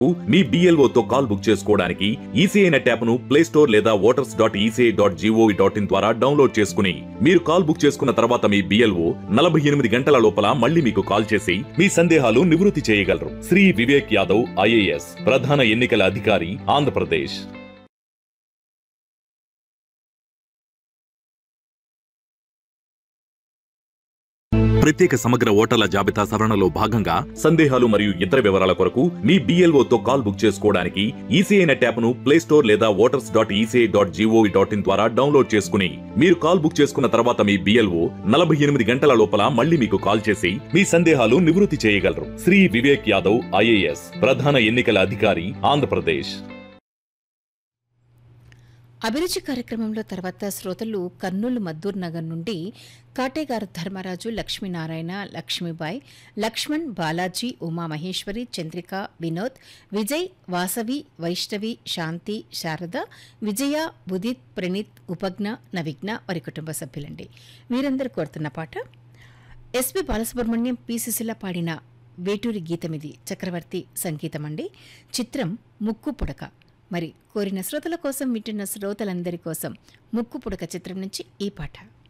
మీ BLO తో call book చేసుకోవడానికి ECI net యాప్ను ప్లే స్టోర్ లేదా voters dot ECI dot gov dot in ద్వారా డౌన్లోడ్ చేసుకుని మీరు కాల్ బుక్ చేసుకున్న తర్వాత మీ బిఎల్ఓ నలభై ఎనిమిది గంటల లోపల మళ్ళీ మీకు కాల్ చేసి మీ సందేహాలు నివృత్తి చేయగలరు శ్రీ వివేక్ యాదవ్ ఐఏఎస్ ప్రధాన ఎన్నికల అధికారి ఆంధ్రప్రదేశ్ ప్రత్యేక సమగ్ర ఓటర్ల జాబితా సవరణలో భాగంగా సందేహాలు మరియు ఇతర వివరాల కొరకు మీ BLO తో కాల్ బుక్ చేసుకోవడానికి ఈసీఐ నెట్ యాప్ను ప్లే స్టోర్ లేదా voters dot ECI dot gov dot in ద్వారా డౌన్లోడ్ చేసుకుని మీరు కాల్ బుక్ చేసుకున్న తర్వాత మీ బిఎల్ఓ నలభై ఎనిమిది గంటల లోపల మళ్ళీ మీకు కాల్ చేసి మీ సందేహాలు నివృత్తి చేయగలరు శ్రీ వివేక్ యాదవ్ ఐఏఎస్ ప్రధాన ఎన్నికల అధికారి ఆంధ్రప్రదేశ్ అభిరుచి కార్యక్రమంలో తర్వాత శ్రోతలు కర్నూలు మద్దూర్ నగర్ నుండి కాటేగారు ధర్మరాజు లక్ష్మీనారాయణ లక్ష్మీబాయ్ లక్ష్మణ్ బాలాజీ ఉమామహేశ్వరి చంద్రిక వినోద్ విజయ్ వాసవి వైష్ణవి శాంతి శారద విజయ ఉదిత్ ప్రణీత్ ఉపజ్ఞ నవిఘ్న వారి కుటుంబ సభ్యులండి వీరందరూ కోరుతున్న పాట ఎస్పి బాలసుబ్రహ్మణ్యం పి సుశీల పాడిన వేటూరి గీతమిది చక్రవర్తి సంగీతం అండి చిత్రం ముక్కు పుడక మరి కోరిన శ్రోతల కోసం వింటున్న శ్రోతలందరి కోసం ముక్కు పుడక చిత్రం నుంచి ఈ పాట